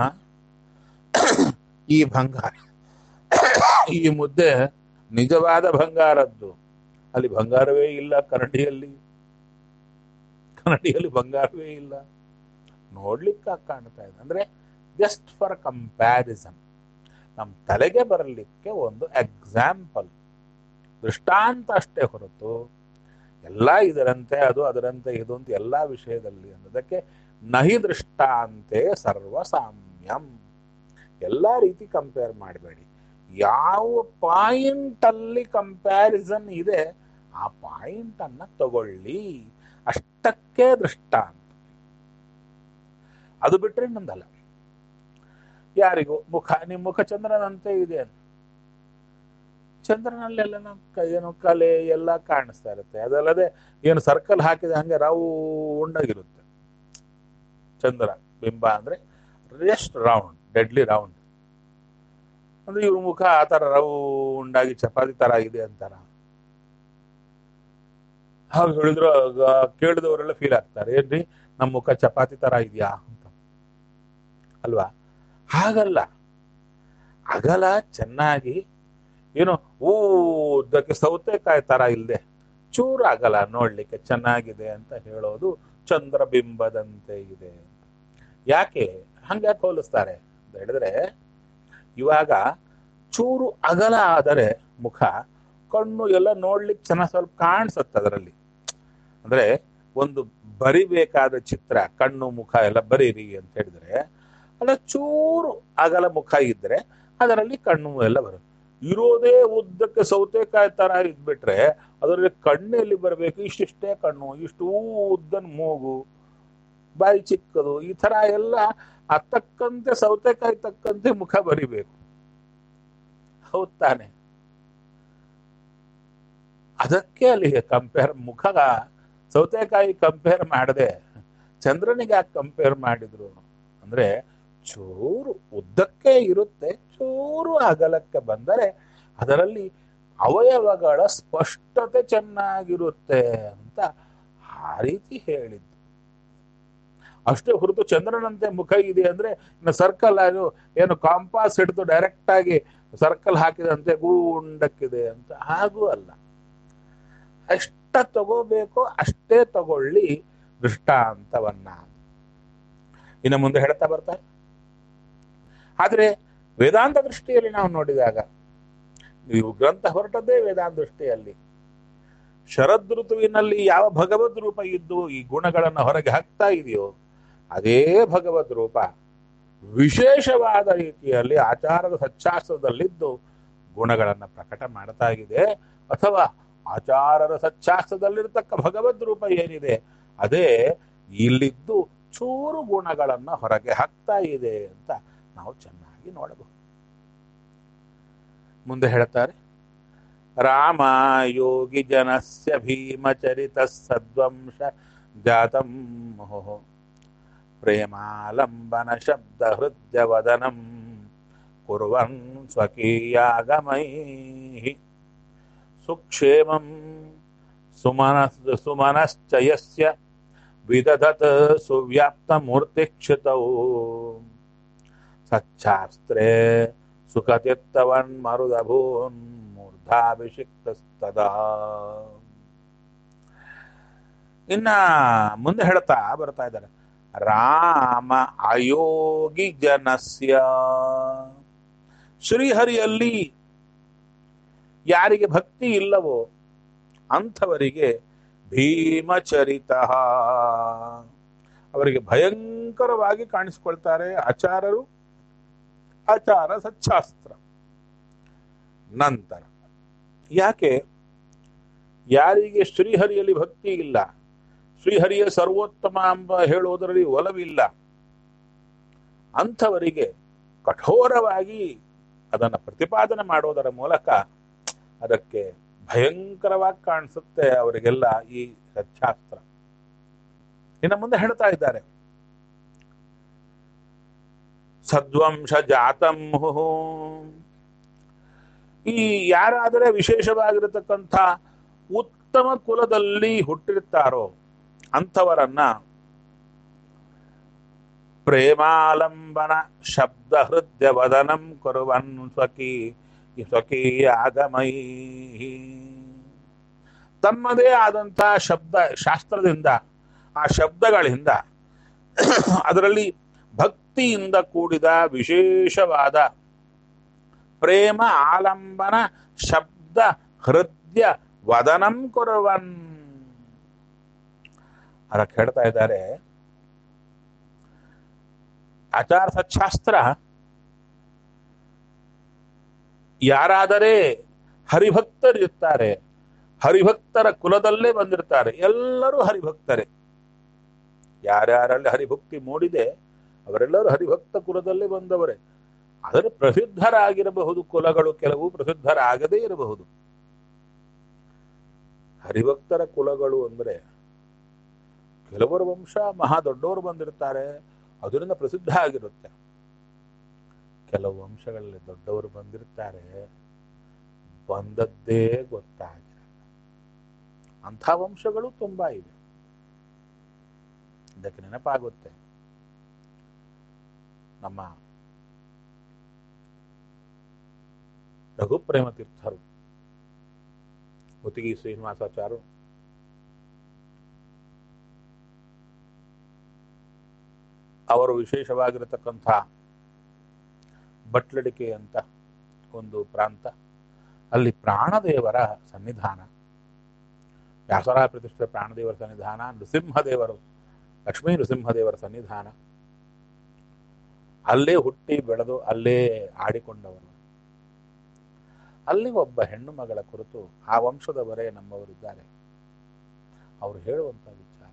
ಈ ಬಂಗಾರ ಈ ಮುದ್ದೆ ನಿಜವಾದ ಬಂಗಾರದ್ದು ಅಲ್ಲಿ ಬಂಗಾರವೇ ಇಲ್ಲ ಕನ್ನಡಿಯಲ್ಲಿ ಕನ್ನಡಿಯಲ್ಲಿ ಬಂಗಾರವೇ ಇಲ್ಲ ನೋಡ್ಲಿಕ್ಕೆ ಕಾಣ್ತಾ ಇದೆ ಅಂದ್ರೆ ಜಸ್ಟ್ ಫಾರ್ ಕಂಪ್ಯಾರಿಸನ್ ನಮ್ಮ ತಲೆಗೆ ಬರಲಿಕ್ಕೆ ಒಂದು ಎಕ್ಸಾಂಪಲ್ ದೃಷ್ಟಾಂತ ಅಷ್ಟೇ ಹೊರತು ಎಲ್ಲ ಇದರಂತೆ ಅದು ಅದರಂತೆ ಇದು ಅಂತ ಎಲ್ಲ ವಿಷಯದಲ್ಲಿ ಅನ್ನೋದಕ್ಕೆ ನಹಿ ದೃಷ್ಟಾಂತೆ ಸರ್ವ ಸಾಮ್ಯಂ ಎಲ್ಲ ರೀತಿ ಕಂಪೇರ್ ಮಾಡಬೇಡಿ ಯಾವ ಪಾಯಿಂಟ್ ಅಲ್ಲಿ ಕಂಪ್ಯಾರಿಸನ್ ಇದೆ ಆ ಪಾಯಿಂಟ್ ಅನ್ನ ತಗೊಳ್ಳಿ ಅಷ್ಟಕ್ಕೆ ದೃಷ್ಟಾಂತ ಅದು ಬಿಟ್ರೆ ನಂದಲ್ಲ ಯಾರಿಗೂ ಮುಖ ನಿಮ್ಮ ಮುಖ ಚಂದ್ರನಂತೆ ಇದೆ ಅಂತ ಚಂದ್ರನಲ್ಲೆಲ್ಲ ನಾವು ಕ- ಏನು ಕಲೆ ಎಲ್ಲ ಕಾಣಿಸ್ತಾ ಇರುತ್ತೆ ಅದಲ್ಲದೆ ಏನು ಸರ್ಕಲ್ ಹಾಕಿದ ಹಂಗೆ ರೌಂಡಾಗಿರುತ್ತೆ ಚಂದ್ರ ಬಿಂಬ ಅಂದ್ರೆ ಜಸ್ಟ್ ರೌಂಡ್ ಡೆಡ್ಲಿ ರೌಂಡ್ ಅಂದ್ರೆ ಇವ್ರ ಮುಖ ಆ ತರ ರೌಂಡ್ ಆಗಿ ಚಪಾತಿ ತರ ಇದೆ ಅಂತಾರ ಹಾಗೆ ಹೇಳಿದ್ರು ಆಗ ಕೇಳಿದವರೆಲ್ಲ ಫೀಲ್ ಆಗ್ತಾರೆ ಏನ್ರಿ ನಮ್ಮ ಮುಖ ಚಪಾತಿ ತರ ಇದೆಯಾ ಅಂತ ಅಲ್ವಾ ಹಾಗಲ್ಲ ಅಗಲ ಚೆನ್ನಾಗಿ ಏನು ಉದ್ದಕ್ಕೆ ಸೌತೆಕಾಯಿ ತರ ಇಲ್ಲದೆ ಚೂರು ಅಗಲ ನೋಡ್ಲಿಕ್ಕೆ ಚೆನ್ನಾಗಿದೆ ಅಂತ ಹೇಳೋದು ಚಂದ್ರಬಿಂಬದಂತೆ ಇದೆ ಯಾಕೆ ಹಂಗ್ಯಾಕೆ ಹೋಲಿಸ್ತಾರೆ ಅಂತ ಹೇಳಿದ್ರೆ ಇವಾಗ ಚೂರು ಅಗಲ ಆದರೆ ಮುಖ ಕಣ್ಣು ಎಲ್ಲ ನೋಡ್ಲಿಕ್ಕೆ ಚೆನ್ನಾಗಿ ಸ್ವಲ್ಪ ಕಾಣಿಸುತ್ತೆ ಅದರಲ್ಲಿ ಅಂದ್ರೆ ಒಂದು ಬರಿಬೇಕಾದ ಚಿತ್ರ ಕಣ್ಣು ಮುಖ ಎಲ್ಲ ಬರೀರಿ ಅಂತ ಹೇಳಿದ್ರೆ ಅಲ್ಲ ಚೂರು ಅಗಲ ಮುಖ ಇದ್ರೆ ಅದರಲ್ಲಿ ಕಣ್ಣು ಎಲ್ಲ ಬರುತ್ತೆ ಇರೋದೇ ಉದ್ದಕ್ಕೆ ಸೌತೆಕಾಯಿ ತರ ಇದ್ಬಿಟ್ರೆ ಅದರಲ್ಲಿ ಕಣ್ಣೆಲ್ಲಿ ಬರಬೇಕು ಇಷ್ಟಿಷ್ಟೇ ಕಣ್ಣು ಇಷ್ಟು ಉದ್ದನ್ ಮೂಗು ಬಾಯಿ ಚಿಕ್ಕದು ಈ ತರ ಎಲ್ಲ ಆ ತಕ್ಕಂತೆ ಸೌತೆಕಾಯಿ ತಕ್ಕಂತೆ ಮುಖ ಬರಿಬೇಕು ಹೌದ್ ತಾನೆ ಅದಕ್ಕೆ ಅಲ್ಲಿ ಕಂಪೇರ್ ಮುಖ ಸೌತೆಕಾಯಿ ಕಂಪೇರ್ ಮಾಡದೆ ಚಂದ್ರನಿಗೆ ಯಾಕೆ ಕಂಪೇರ್ ಮಾಡಿದ್ರು ಅಂದ್ರೆ ಚೂರು ಉದ್ದಕ್ಕೆ ಇರುತ್ತೆ ಚೂರು ಅಗಲಕ್ಕೆ ಬಂದರೆ ಅದರಲ್ಲಿ ಅವಯವಗಳ ಸ್ಪಷ್ಟತೆ ಚೆನ್ನಾಗಿರುತ್ತೆ ಅಂತ ಆ ರೀತಿ ಹೇಳಿದ್ದು ಅಷ್ಟೇ ಹೊರತು ಚಂದ್ರನಂತೆ ಮುಖ ಇದೆ ಅಂದ್ರೆ ಇನ್ನು ಸರ್ಕಲ್ ಅದು ಏನು ಕಾಂಪಾಸ್ ಹಿಡಿದು ಡೈರೆಕ್ಟ್ ಆಗಿ ಸರ್ಕಲ್ ಹಾಕಿದಂತೆ ಗೂಂಡಕ್ಕಿದೆ ಅಂತ ಹಾಗೂ ಅಲ್ಲ ಎಷ್ಟ ತಗೋಬೇಕೋ ಅಷ್ಟೇ ತಗೊಳ್ಳಿ ದೃಷ್ಟಾಂತವನ್ನ ಇನ್ನು ಮುಂದೆ ಹೇಳ್ತಾ ಬರ್ತಾರೆ ಆದ್ರೆ ವೇದಾಂತ ದೃಷ್ಟಿಯಲ್ಲಿ ನಾವು ನೋಡಿದಾಗ ನೀವು ಗ್ರಂಥ ಹೊರಟದ್ದೇ ವೇದಾಂತ ದೃಷ್ಟಿಯಲ್ಲಿ ಶರದ್ ಋತುವಿನಲ್ಲಿ ಯಾವ ಭಗವದ್ ರೂಪ ಇದ್ದು ಈ ಗುಣಗಳನ್ನು ಹೊರಗೆ ಹಾಕ್ತಾ ಇದೆಯೋ ಅದೇ ಭಗವದ್ ರೂಪ ವಿಶೇಷವಾದ ರೀತಿಯಲ್ಲಿ ಆಚಾರದ ಸಚ್ಚಾಸ್ತ್ರದಲ್ಲಿದ್ದು ಗುಣಗಳನ್ನು ಪ್ರಕಟ ಮಾಡ್ತಾ ಇದೆ ಅಥವಾ ಆಚಾರರ ಸಚ್ಚಾಸ್ತ್ರದಲ್ಲಿರ್ತಕ್ಕ ಭಗವದ್ ರೂಪ ಏನಿದೆ ಅದೇ ಇಲ್ಲಿದ್ದು ಚೂರು ಗುಣಗಳನ್ನ ಹೊರಗೆ ಹಾಕ್ತಾ ಇದೆ ಅಂತ ನಾವು ಚೆನ್ನಾಗಿ ನೋಡಬಹುದು ಮುಂದೆ ಹೇಳ್ತಾರೆ ರಾಮ ಯೋಗಿ ಜನಸ್ಯ ಭೀಮಚರಿತ ಸದ್ವಂಶ ಜಾತಂ ಮುಹುಃ ಪ್ರೇಮಾಲಂಬನ ಶಬ್ದ ಹೃದಯ ವದನಂ ಕುರ್ವನ್ ಸ್ವಕೀಯಾಗಮೈ ಸುಕ್ಷೇಮಂ ಸುಮನಸ್ ಸುಮನಶ್ಚ ಯಸ್ಯ ವಿದಧತ್ ಸುವ್ಯಾಪ್ತ ಮೂರ್ತಿಕ್ಷಿತೌ ಸಚ್ಚಾಸ್ತ್ರೇ ಸುಖತಿತ್ತವನ್ ಮರುದಭೂನ್ ಮೂರ್ಧಾಭಿಷಿಕ್ತಸ್ತದಾ ಇನ್ನ ಮುಂದೆ ಹೇಳ್ತಾ ಬರ್ತಾ ಇದ್ದಾರೆ ರಾಮ ಅಯೋಗಿ ಜನಸ್ಯ ಶ್ರೀಹರಿಯಲ್ಲಿ ಯಾರಿಗೆ ಭಕ್ತಿ ಇಲ್ಲವೋ ಅಂಥವರಿಗೆ ಭೀಮಚರಿತ ಅವರಿಗೆ ಭಯಂಕರವಾಗಿ ಕಾಣಿಸಿಕೊಳ್ತಾರೆ ಆಚಾರರು ಆಚಾರ ಸಚ್ಚಾಸ್ತ್ರ ನಂತರ ಯಾಕೆ ಯಾರಿಗೆ ಶ್ರೀಹರಿಯಲ್ಲಿ ಭಕ್ತಿ ಇಲ್ಲ ಶ್ರೀಹರಿಯ ಸರ್ವೋತ್ತಮ ಎಂಬ ಹೇಳುವುದರಲ್ಲಿ ಒಲವಿಲ್ಲ ಅಂಥವರಿಗೆ ಕಠೋರವಾಗಿ ಅದನ್ನು ಪ್ರತಿಪಾದನೆ ಮಾಡೋದರ ಮೂಲಕ ಅದಕ್ಕೆ ಭಯಂಕರವಾಗಿ ಕಾಣಿಸುತ್ತೆ ಅವರಿಗೆಲ್ಲ ಈ ಸಚ್ಚಾಸ್ತ್ರ ಇನ್ನು ಮುಂದೆ ಹೇಳ್ತಾ ಇದ್ದಾರೆ ಸದ್ವಂಶ ಜಾತಂ ಮುಹುಃ. ಈ ಯಾರಾದರೆ ವಿಶೇಷವಾಗಿರತಕ್ಕಂಥ ಉತ್ತಮ ಕುಲದಲ್ಲಿ ಹುಟ್ಟಿರ್ತಾರೋ ಅಂಥವರನ್ನ ಪ್ರೇಮಾಲಂಬನ ಶಬ್ದ ಹೃದಯ ವದನಂ ಕುರುವನ್ ಸ್ವಕೀ ಸ್ವಕೀಯ ಆಗಮೈ ತಮ್ಮದೇ ಆದಂಥ ಶಬ್ದ ಶಾಸ್ತ್ರದಿಂದ ಆ ಶಬ್ದಗಳಿಂದ ಅದರಲ್ಲಿ ಭಕ್ತಿಯಿಂದ ಕೂಡಿದ ವಿಶೇಷವಾದ ಪ್ರೇಮ ಆಲಂಬನ ಶಬ್ದ ಹೃದಯ ವದನಂ ಕುರುವನ್ ಅದಕ್ಕೆ ಹೇಳ್ತಾ ಇದ್ದಾರೆ ಆಚಾರ ಸಚ್ಚಾಸ್ತ್ರ ಯಾರಾದರೆ ಹರಿಭಕ್ತರಿರ್ತಾರೆ ಹರಿಭಕ್ತರ ಕುಲದಲ್ಲೇ ಬಂದಿರ್ತಾರೆ ಎಲ್ಲರೂ ಹರಿಭಕ್ತರೇ ಯಾರ್ಯಾರಲ್ಲಿ ಹರಿಭಕ್ತಿ ಮೂಡಿದೆ ಅವರೆಲ್ಲರೂ ಹರಿಭಕ್ತ ಕುಲದಲ್ಲೇ ಬಂದವರೇ ಆದರೆ ಪ್ರಸಿದ್ಧರಾಗಿರಬಹುದು ಕುಲಗಳು ಕೆಲವು ಪ್ರಸಿದ್ಧರಾಗದೇ ಇರಬಹುದು ಹರಿಭಕ್ತರ ಕುಲಗಳು ಅಂದ್ರೆ ಕೆಲವರು ವಂಶ ಮಹಾ ದೊಡ್ಡವರು ಬಂದಿರ್ತಾರೆ ಅದರಿಂದ ಪ್ರಸಿದ್ಧ ಆಗಿರುತ್ತೆ ಕೆಲವು ವಂಶಗಳಲ್ಲಿ ದೊಡ್ಡವರು ಬಂದಿರ್ತಾರೆ ಬಂದದ್ದೇ ಗೊತ್ತಾಗಿರಲ್ಲ ಅಂಥ ವಂಶಗಳು ತುಂಬಾ ಇವೆ ಇದಕ್ಕೆ ನೆನಪಾಗುತ್ತೆ ನಮ್ಮ ರಘುಪ್ರೇಮ ತೀರ್ಥರು ಒತ್ತಿಗೆ ಶ್ರೀನಿವಾಸಾಚಾರ್ಯರು ಅವರು ವಿಶೇಷವಾಗಿರತಕ್ಕಂಥ ಬಟ್ಲಡಿಕೆ ಅಂತ ಒಂದು ಪ್ರಾಂತ ಅಲ್ಲಿ ಪ್ರಾಣದೇವರ ಸನ್ನಿಧಾನ ವ್ಯಾಸರ ಪ್ರತಿಷ್ಠಿತ ಪ್ರಾಣದೇವರ ಸನ್ನಿಧಾನ ನೃಸಿಂಹದೇವರು ಲಕ್ಷ್ಮೀ ನೃಸಿಂಹದೇವರ ಸನ್ನಿಧಾನ ಅಲ್ಲೇ ಹುಟ್ಟಿ ಬೆಳೆದು ಅಲ್ಲೇ ಆಡಿಕೊಂಡವರು ಅಲ್ಲಿ ಒಬ್ಬ ಹೆಣ್ಣು ಮಗಳ ಕುರಿತು ಆ ವಂಶದವರೇ ನಮ್ಮವರಿದ್ದಾರೆ ಅವರು ಹೇಳುವಂತ ವಿಚಾರ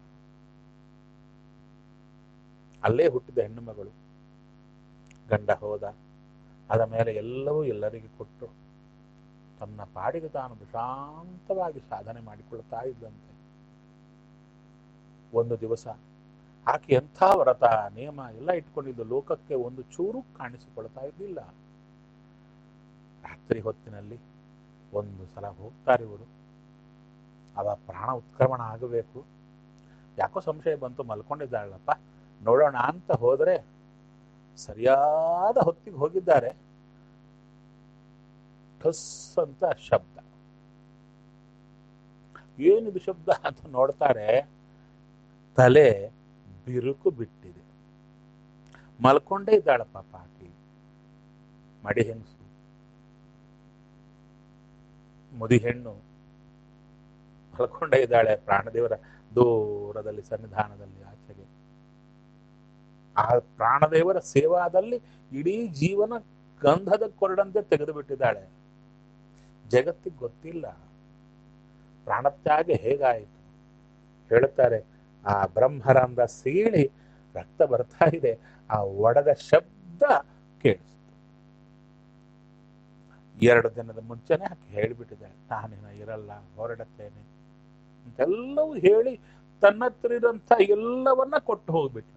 ಅಲ್ಲೇ ಹುಟ್ಟಿದ ಹೆಣ್ಣು ಮಗಳು ಗಂಡ ಹೋದ ಅದ ಮೇಲೆ ಎಲ್ಲವೂ ಎಲ್ಲರಿಗೆ ಕೊಟ್ಟು ತನ್ನ ಪಾಡಿಗೆ ತಾನು ಪ್ರಶಾಂತವಾಗಿ ಸಾಧನೆ ಮಾಡಿಕೊಳ್ತಾ ಇದ್ದಂತೆ ಒಂದು ದಿವಸ ಆಕೆ ಎಂಥ ವ್ರತ ನಿಯಮ ಎಲ್ಲ ಇಟ್ಕೊಂಡಿದ್ದು ಲೋಕಕ್ಕೆ ಒಂದು ಚೂರು ಕಾಣಿಸಿಕೊಳ್ತಾ ಇರಲಿಲ್ಲ ರಾತ್ರಿ ಹೊತ್ತಿನಲ್ಲಿ ಒಂದು ಸಲ ಹೋಗ್ತಾರೆ ಇವರು ಅವ ಪ್ರಾಣ ಉತ್ಕ್ರಮಣ ಆಗಬೇಕು ಯಾಕೋ ಸಂಶಯ ಬಂತು ಮಲ್ಕೊಂಡಿದ್ದಾಳಪ್ಪ ನೋಡೋಣ ಅಂತ ಹೋದರೆ ಸರಿಯಾದ ಹೊತ್ತಿಗೆ ಹೋಗಿದ್ದಾರೆ ಠಸ್ ಅಂತ ಶಬ್ದ ಏನಿದು ಶಬ್ದ ಅಂತ ನೋಡ್ತಾರೆ ತಲೆ ಬಿರುಕು ಬಿಟ್ಟಿದೆ ಮಲ್ಕೊಂಡೇ ಇದ್ದಾಳ ಪಾಪ ಆಕೆ ಮಡಿ ಹೆಂಗಸು ಮುದಿ ಹೆಣ್ಣು ಮಲ್ಕೊಂಡೇ ಇದ್ದಾಳೆ ಪ್ರಾಣದೇವರ ದೂರದಲ್ಲಿ ಸನ್ನಿಧಾನದಲ್ಲಿ ಆಚೆಗೆ ಆ ಪ್ರಾಣದೇವರ ಸೇವಾದಲ್ಲಿ ಇಡೀ ಜೀವನ ಗಂಧದ ಕೊರಡಂತೆ ತೆಗೆದು ಬಿಟ್ಟಿದ್ದಾಳೆ ಜಗತ್ತಿಗೆ ಗೊತ್ತಿಲ್ಲ ಪ್ರಾಣತ್ಯಾಗ ಹೇಗಾಯಿತು ಹೇಳುತ್ತಾರೆ ಆ ಬ್ರಹ್ಮರಂಧ ಸೀಳಿ ರಕ್ತ ಬರ್ತಾ ಇದೆ ಆ ಒಡೆದ ಶಬ್ದ ಕೇಳಿಸ್ತು ಎರಡು ದಿನದ ಮುಂಚೆನೆ ಆಕೆ ಹೇಳಿಬಿಟ್ಟಿದೆ ನಾನಿನ ಇರಲ್ಲ ಹೊರಡುತ್ತೇನೆ ಅಂತೆಲ್ಲವೂ ಹೇಳಿ ತನ್ನ ಹತ್ರ ಇರೋಂಥ ಎಲ್ಲವನ್ನ ಕೊಟ್ಟು ಹೋಗ್ಬಿಟ್ಟ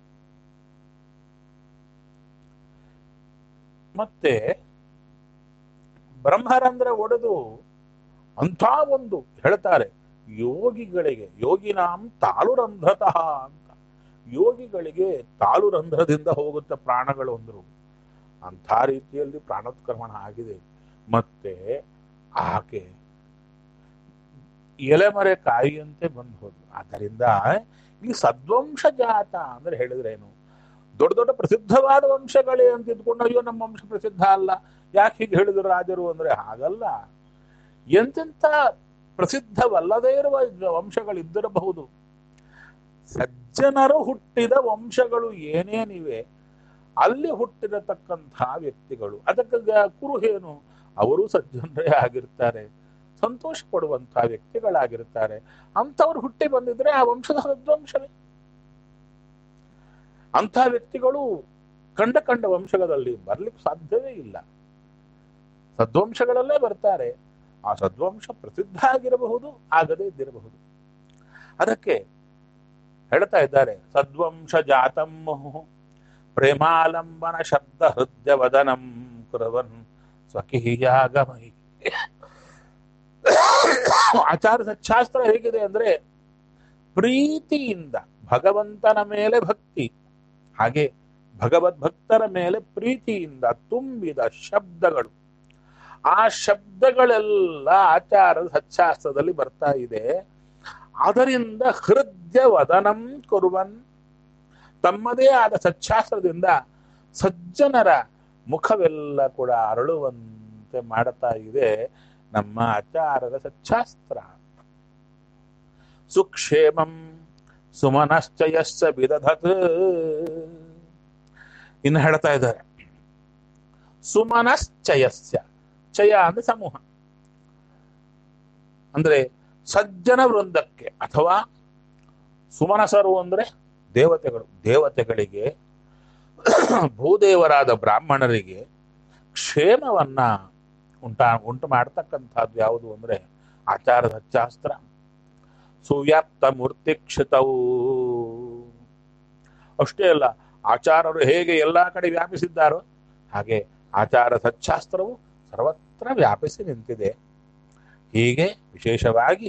ಮತ್ತೆ ಬ್ರಹ್ಮರಂಧ್ರ ಒಡೆದು ಅಂಥ ಒಂದು ಹೇಳ್ತಾರೆ ಯೋಗಿಗಳಿಗೆ ಯೋಗಿನಾಂ ತಾಳುರಂಧ್ರತಃ ಅಂತ ಯೋಗಿಗಳಿಗೆ ತಾಳುರಂಧ್ರದಿಂದ ಹೋಗುತ್ತೆ ಪ್ರಾಣಗಳು ಅಂದ್ರು ಅಂಥ ರೀತಿಯಲ್ಲಿ ಪ್ರಾಣೋತ್ಕ್ರಮಣ ಆಗಿದೆ ಮತ್ತೆ ಆಕೆ ಎಲೆಮರೆ ಕಾಯಿಯಂತೆ ಬಂದು ಹೋದ್ವು ಆದ್ದರಿಂದ ಇಲ್ಲಿ ಸದ್ವಂಶ ಜಾತ ಅಂದ್ರೆ ಹೇಳಿದ್ರೇನು ದೊಡ್ಡ ದೊಡ್ಡ ಪ್ರಸಿದ್ಧವಾದ ವಂಶಗಳೇ ಅಂತ ಇದ್ಕೊಂಡು ಅಯ್ಯೋ ನಮ್ಮ ವಂಶ ಪ್ರಸಿದ್ಧ ಅಲ್ಲ ಯಾಕೆ ಹೀಗೆ ಹೇಳಿದ್ರು ರಾಜರು ಅಂದ್ರೆ ಹಾಗಲ್ಲ ಎಂತೆಂಥ ಪ್ರಸಿದ್ಧವಲ್ಲದೇ ಇರುವ ವಂಶಗಳಿದ್ದಿರಬಹುದು ಸಜ್ಜನರು ಹುಟ್ಟಿದ ವಂಶಗಳು ಏನೇನಿವೆ ಅಲ್ಲಿ ಹುಟ್ಟಿರತಕ್ಕಂಥ ವ್ಯಕ್ತಿಗಳು ಅದಕ್ಕೆ ಗ- ಕುರುಹೇನು ಅವರು ಸಜ್ಜನರೇ ಆಗಿರ್ತಾರೆ ಸಂತೋಷ ಪಡುವಂತಹ ವ್ಯಕ್ತಿಗಳಾಗಿರ್ತಾರೆ ಅಂಥವ್ರು ಹುಟ್ಟಿ ಬಂದಿದ್ರೆ ಆ ವಂಶದ ಸದ್ವಂಶವೇ ಅಂಥ ವ್ಯಕ್ತಿಗಳು ಕಂಡ ಕಂಡ ವಂಶಗಳಲ್ಲಿ ಬರ್ಲಿಕ್ಕೆ ಸಾಧ್ಯವೇ ಇಲ್ಲ ಸದ್ವಂಶಗಳಲ್ಲೇ ಬರ್ತಾರೆ ಆ ಸದ್ವಂಶ ಪ್ರಸಿದ್ಧ ಆಗಿರಬಹುದು ಆಗದೇ ಇದ್ದಿರಬಹುದು ಅದಕ್ಕೆ ಹೇಳ್ತಾ ಇದ್ದಾರೆ ಸದ್ವಂಶ ಜಾತಂ ಮುಹು ಪ್ರೇಮಾಲಂಬನ ಶಬ್ದ ಹೃದಯ ವದನಂ ಕುರವನ್ ಸ್ವಕೀಯಾಗಮೈ ಆಚಾರ ಸಚ್ಚಾಸ್ತ್ರ ಹೇಗಿದೆ ಅಂದ್ರೆ ಪ್ರೀತಿಯಿಂದ ಭಗವಂತನ ಮೇಲೆ ಭಕ್ತಿ ಹಾಗೆ ಭಗವದ್ಭಕ್ತರ ಮೇಲೆ ಪ್ರೀತಿಯಿಂದ ತುಂಬಿದ ಶಬ್ದಗಳು ಆ ಶಬ್ದಗಳೆಲ್ಲ ಆಚಾರದ ಸಚ್ಚಾಸ್ತ್ರದಲ್ಲಿ ಬರ್ತಾ ಇದೆ ಅದರಿಂದ ಹೃದಯ ವದನಂ ಕುರುವನ್ ತಮ್ಮದೇ ಆದ ಸಚ್ಚಾಸ್ತ್ರದಿಂದ ಸಜ್ಜನರ ಮುಖವೆಲ್ಲ ಕೂಡ ಅರಳುವಂತೆ ಮಾಡುತ್ತಾ ಇದೆ ನಮ್ಮ ಆಚಾರದ ಸಚ್ಚಾಸ್ತ್ರ ಸುಕ್ಷೇಮಂ ಸುಮನಶ್ಚಯಸ್ಸ ಬಿದಧತ್ ಇನ್ನು ಹೇಳ್ತಾ ಇದ್ದಾರೆ ಸುಮನಶ್ಚಯಸ್ಯ ಚಯ ಅಂದ್ರೆ ಸಮೂಹ ಅಂದ್ರೆ ಸಜ್ಜನ ವೃಂದಕ್ಕೆ ಅಥವಾ ಸುಮನಸರು ಅಂದ್ರೆ ದೇವತೆಗಳು ದೇವತೆಗಳಿಗೆ ಭೂದೇವರಾದ ಬ್ರಾಹ್ಮಣರಿಗೆ ಕ್ಷೇಮವನ್ನ ಉಂಟಾ ಉಂಟು ಮಾಡತಕ್ಕಂಥದ್ದು ಯಾವುದು ಅಂದ್ರೆ ಆಚಾರ ಸಚ್ಚಾಸ್ತ್ರ ಸುವ್ಯಾಪ್ತ ಮೂರ್ತಿಕ್ಷಿತವು ಅಷ್ಟೇ ಅಲ್ಲ ಆಚಾರರು ಹೇಗೆ ಎಲ್ಲಾ ಕಡೆ ವ್ಯಾಪಿಸಿದ್ದಾರೋ ಹಾಗೆ ಆಚಾರ ಸಚ್ಚಾಸ್ತ್ರವು ಸರ್ವತ್ರ ವ್ಯಾಪಿಸಿ ನಿಂತಿದೆ ಹೀಗೆ ವಿಶೇಷವಾಗಿ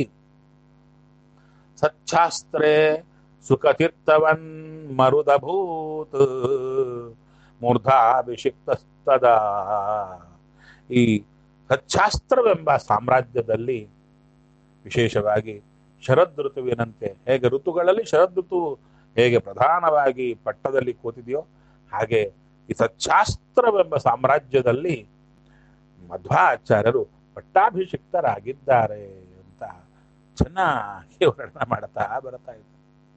ಸಚ್ಚಾಸ್ತ್ರೇ ಸುಖತೀರ್ಥವನ್ ಮರುದಭೂತ್ ಮೂರ್ಧಾಭಿಷಿಕ್ತಸ್ತದ ಈ ಸಚ್ಚಾಸ್ತ್ರವೆಂಬ ಸಾಮ್ರಾಜ್ಯದಲ್ಲಿ ವಿಶೇಷವಾಗಿ ಶರದ್ ಋತುವಿನಂತೆ ಹೇಗೆ ಋತುಗಳಲ್ಲಿ ಶರದ್ ಋತು ಹೇಗೆ ಪ್ರಧಾನವಾಗಿ ಪಟ್ಟದಲ್ಲಿ ಕೂತಿದೆಯೋ ಹಾಗೆ ಈ ಸಚ್ಚಾಸ್ತ್ರವೆಂಬ ಸಾಮ್ರಾಜ್ಯದಲ್ಲಿ ಮಧ್ವಾಚಾರ್ಯರು ಪಟ್ಟಾಭಿಷಿಕ್ತರಾಗಿದ್ದಾರೆ ಅಂತ ಚೆನ್ನಾಗಿ ವರ್ಣನೆ ಮಾಡ್ತಾ ಬರ್ತಾ ಇದ್ದಾರೆ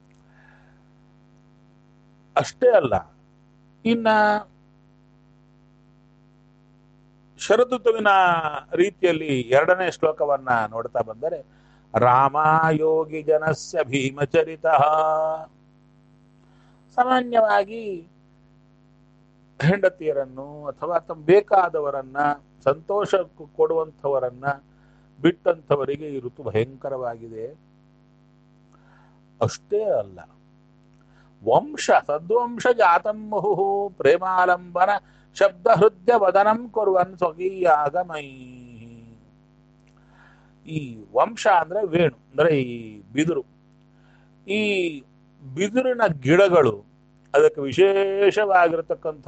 ಅಷ್ಟೇ ಅಲ್ಲ ಇನ್ನ ಶರದೃತುವಿನ ರೀತಿಯಲ್ಲಿ ಎರಡನೇ ಶ್ಲೋಕವನ್ನ ನೋಡ್ತಾ ಬಂದರೆ ರಾಮಾಯೋಗಿ ಜನಸ್ಯ ಭೀಮಚರಿತ ಸಾಮಾನ್ಯವಾಗಿ ಹೆಂಡತಿಯರನ್ನು ಅಥವಾ ತಮ್ಮ ಬೇಕಾದವರನ್ನ ಸಂತೋಷ ಕೊಡುವಂಥವರನ್ನ ಬಿಟ್ಟಂಥವರಿಗೆ ಈ ಋತು ಭಯಂಕರವಾಗಿದೆ ಅಷ್ಟೇ ಅಲ್ಲ ವಂಶ ಸದ್ವಂಶ ಜಾತಂ ಮುಹು ಪ್ರೇಮಾಲಂಬನ ಶಬ್ದ ಹೃದಯ ವದನಂ ಕೊರುವನ್ ಸ್ವಗೀಯಾಗಮೈ ಈ ವಂಶ ಅಂದ್ರೆ ವೇಣು ಅಂದ್ರೆ ಈ ಬಿದಿರು ಈ ಬಿದಿರಿನ ಗಿಡಗಳು ಅದಕ್ಕೆ ವಿಶೇಷವಾಗಿರತಕ್ಕಂಥ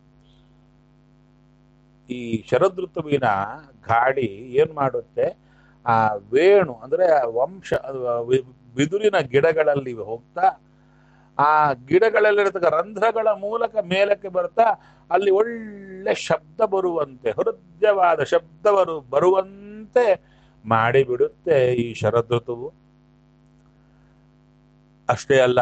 ಈ ಶರದೃತುವಿನ ಗಾಡಿ ಏನ್ ಮಾಡುತ್ತೆ ಆ ವೇಣು ಅಂದ್ರೆ ಆ ವಂಶ ಅದು ವಿ- ಬಿದುರಿನ ಗಿಡಗಳಲ್ಲಿ ಹೋಗ್ತಾ ಆ ಗಿಡಗಳಲ್ಲಿರತಕ್ಕ ರಂಧ್ರಗಳ ಮೂಲಕ ಮೇಲಕ್ಕೆ ಬರ್ತಾ ಅಲ್ಲಿ ಒಳ್ಳೆ ಶಬ್ದ ಬರುವಂತೆ ಹೃದಯವಾದ ಶಬ್ದ ಬರು ಬರುವಂತೆ ಮಾಡಿಬಿಡುತ್ತೆ ಈ ಶರದೃತುವು ಅಷ್ಟೇ ಅಲ್ಲ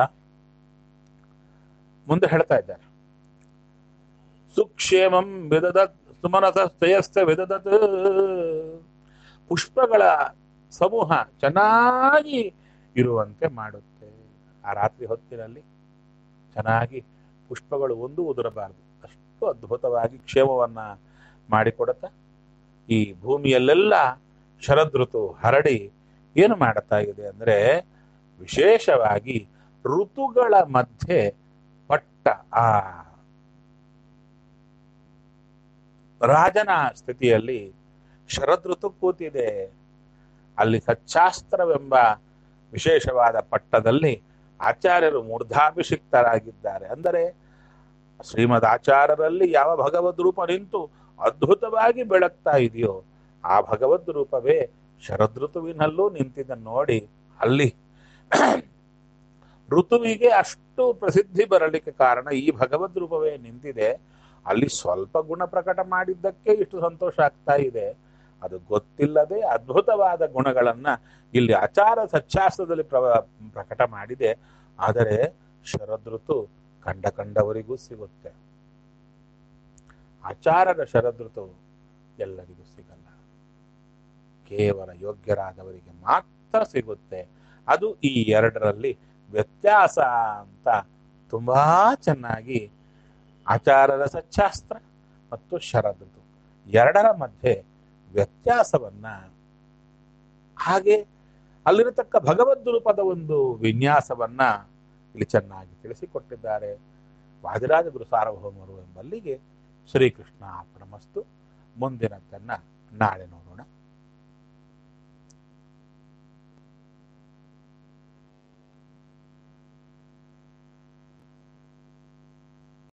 ಮುಂದೆ ಹೇಳ್ತಾ ಇದ್ದಾರೆ ಸುಕ್ಷೇಮಂ ವಿದದತ್ ಸುಮನಸ ಶ್ರೇಯಸ್ಥ ವಿದದತ್ ಪುಷ್ಪಗಳ ಸಮೂಹ ಚೆನ್ನಾಗಿ ಇರುವಂತೆ ಮಾಡುತ್ತೆ ಆ ರಾತ್ರಿ ಹೊತ್ತಿನಲ್ಲಿ ಚೆನ್ನಾಗಿ ಪುಷ್ಪಗಳು ಒಂದು ಉದುರಬಾರದು ಅಷ್ಟು ಅದ್ಭುತವಾಗಿ ಕ್ಷೇಮವನ್ನ ಮಾಡಿಕೊಡುತ್ತಾ ಈ ಭೂಮಿಯಲ್ಲೆಲ್ಲ ಶರದೃತು ಹರಡಿ ಏನು ಮಾಡುತ್ತಾ ಇದೆ ಅಂದ್ರೆ ವಿಶೇಷವಾಗಿ ಋತುಗಳ ಮಧ್ಯೆ ಪಟ್ಟ ಆ ರಾಜನ ಸ್ಥಿತಿಯಲ್ಲಿ ಶರದೃತು ಕೂತಿದೆ ಅಲ್ಲಿ ಸಚ್ಚಾಸ್ತ್ರವೆಂಬ ವಿಶೇಷವಾದ ಪಟ್ಟದಲ್ಲಿ ಆಚಾರ್ಯರು ಮೂರ್ಧಾಭಿಷಿಕ್ತರಾಗಿದ್ದಾರೆ ಅಂದರೆ ಶ್ರೀಮದ್ ಆಚಾರ್ಯರಲ್ಲಿ ಯಾವ ಭಗವದ್ ರೂಪ ನಿಂತು ಅದ್ಭುತವಾಗಿ ಬೆಳಗ್ತಾ ಇದೆಯೋ ಆ ಭಗವದ್ ರೂಪವೇ ಶರದೃತುವಿನಲ್ಲೂ ನಿಂತಿದ್ದ ನೋಡಿ ಅಲ್ಲಿ ಋತುವಿಗೆ ಅಷ್ಟು ಪ್ರಸಿದ್ಧಿ ಬರಲಿಕ್ಕೆ ಕಾರಣ ಈ ಭಗವದ್ ರೂಪವೇ ನಿಂತಿದೆ ಅಲ್ಲಿ ಸ್ವಲ್ಪ ಗುಣ ಪ್ರಕಟ ಮಾಡಿದ್ದಕ್ಕೆ ಇಷ್ಟು ಸಂತೋಷ ಆಗ್ತಾ ಇದೆ ಅದು ಗೊತ್ತಿಲ್ಲದೆ ಅದ್ಭುತವಾದ ಗುಣಗಳನ್ನ ಇಲ್ಲಿ ಆಚಾರ ಸಚ್ಚಾಸ್ತ್ರದಲ್ಲಿ ಪ್ರ ಪ್ರಕಟ ಮಾಡಿದೆ ಆದರೆ ಶರದೃತು ಕಂಡ ಕಂಡವರಿಗೂ ಸಿಗುತ್ತೆ ಆಚಾರದ ಶರದೃತು ಎಲ್ಲರಿಗೂ ಸಿಗಲ್ಲ ಕೇವಲ ಯೋಗ್ಯರಾದವರಿಗೆ ಮಾತ್ರ ಸಿಗುತ್ತೆ ಅದು ಈ ಎರಡರಲ್ಲಿ ವ್ಯತ್ಯಾಸ ಅಂತ ತುಂಬಾ ಚೆನ್ನಾಗಿ ಆಚಾರದ ಸಚ್ಚಾಸ್ತ್ರ ಮತ್ತು ಶರದೃತು ಎರಡರ ಮಧ್ಯೆ ವ್ಯತ್ಯಾಸವನ್ನ ಹಾಗೆ ಅಲ್ಲಿರತಕ್ಕ ಭಗವದ್ ರೂಪದ ಒಂದು ವಿನ್ಯಾಸವನ್ನ ಇಲ್ಲಿ ಚೆನ್ನಾಗಿ ತಿಳಿಸಿಕೊಟ್ಟಿದ್ದಾರೆ ವಾದಿರಾಜ ಗುರು ಸಾರ್ವಭೌಮರು ಎಂಬಲ್ಲಿಗೆ ಶ್ರೀಕೃಷ್ಣ ಅರ್ಪಣಮಸ್ತು ಮುಂದಿನದನ್ನ ನಾಳೆ ನೋಡೋಣ